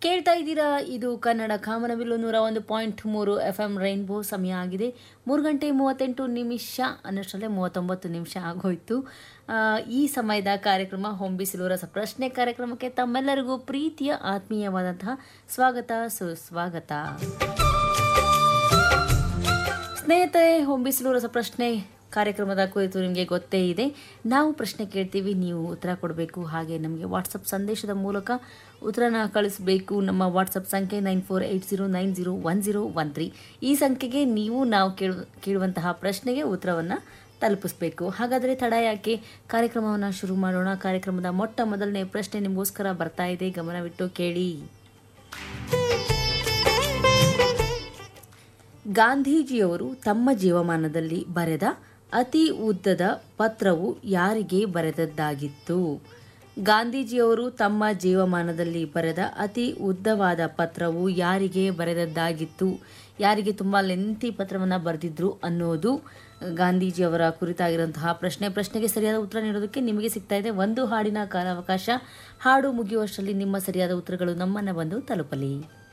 ಕೇಳ್ತಾ ಇದ್ದೀರಾ ಇದು ಕನ್ನಡ ಕಾಮನಬಿಲ್ಲು ನೂರ ಒಂದು ಪಾಯಿಂಟ್ ಮೂರು ಎಫ್ ಎಂ ರೈನ್ಬೋ ಸಮಯ ಆಗಿದೆ ಮೂರು ಗಂಟೆ ಮೂವತ್ತೆಂಟು ನಿಮಿಷ ಅನ್ನಷ್ಟರಲ್ಲೇ ಮೂವತ್ತೊಂಬತ್ತು ನಿಮಿಷ ಆಗೋಯ್ತು ಆ, ಈ ಸಮಯದ ಕಾರ್ಯಕ್ರಮ ಹೊಂಬಿಸಿಲು ರಸ ಪ್ರಶ್ನೆ ಕಾರ್ಯಕ್ರಮಕ್ಕೆ ತಮ್ಮೆಲ್ಲರಿಗೂ ಪ್ರೀತಿಯ ಆತ್ಮೀಯವಾದಂತಹ ಸ್ವಾಗತ ಸುಸ್ವಾಗತ ಸ್ನೇಹಿತರೆ ಹೊಂಬಿಸಿಲು ರಸ ಪ್ರಶ್ನೆ ಕಾರ್ಯಕ್ರಮದ ಕುರಿತು ನಿಮಗೆ ಗೊತ್ತೇ ಇದೆ ನಾವು ಪ್ರಶ್ನೆ ಕೇಳ್ತೀವಿ ನೀವು ಉತ್ತರ ಕೊಡಬೇಕು ಹಾಗೆ ನಮಗೆ ವಾಟ್ಸಪ್ ಸಂದೇಶದ ಮೂಲಕ ಉತ್ತರನ ಕಳಿಸಬೇಕು ನಮ್ಮ ವಾಟ್ಸಪ್ ಸಂಖ್ಯೆ nine four eight zero nine zero one zero one three ಈ ಸಂಖ್ಯೆಗೆ ನೀವು ನಾವು ಕೇಳು ಕೇಳುವಂತಹ ಪ್ರಶ್ನೆಗೆ ಉತ್ತರವನ್ನು ತಲುಪಿಸ್ಬೇಕು ಹಾಗಾದರೆ ತಡ ಯಾಕೆ ಕಾರ್ಯಕ್ರಮವನ್ನು ಶುರು ಮಾಡೋಣ ಕಾರ್ಯಕ್ರಮದ ಮೊಟ್ಟ ಮೊದಲನೇ ಪ್ರಶ್ನೆ ನಿಮಗೋಸ್ಕರ ಬರ್ತಾ ಇದೆ ಗಮನವಿಟ್ಟು ಕೇಳಿ ಗಾಂಧೀಜಿಯವರು ತಮ್ಮ ಜೀವಮಾನದಲ್ಲಿ ಬರೆದ ಅತಿ ಉದ್ದದ ಪತ್ರವು ಯಾರಿಗೆ ಬರೆದದ್ದಾಗಿತ್ತು ಗಾಂಧೀಜಿಯವರು ತಮ್ಮ ಜೀವಮಾನದಲ್ಲಿ ಬರೆದ ಅತಿ ಉದ್ದವಾದ ಪತ್ರವು ಯಾರಿಗೆ ಬರೆದದ್ದಾಗಿತ್ತು ಯಾರಿಗೆ ತುಂಬ ಲೆಂತಿ ಪತ್ರವನ್ನು ಬರೆದಿದ್ರು ಅನ್ನೋದು ಗಾಂಧೀಜಿಯವರ ಕುರಿತಾಗಿರುವಂತಹ ಪ್ರಶ್ನೆ ಪ್ರಶ್ನೆಗೆ ಸರಿಯಾದ ಉತ್ತರ ನೀಡೋದಕ್ಕೆ ನಿಮಗೆ ಸಿಗ್ತಾ ಇದೆ ಒಂದು ಹಾಡಿನ ಕಾಲಾವಕಾಶ ಹಾಡು ಮುಗಿಯುವಷ್ಟರಲ್ಲಿ ನಿಮ್ಮ ಸರಿಯಾದ ಉತ್ತರಗಳು ನಮ್ಮನ್ನು ಬಂದು ತಲುಪಲಿ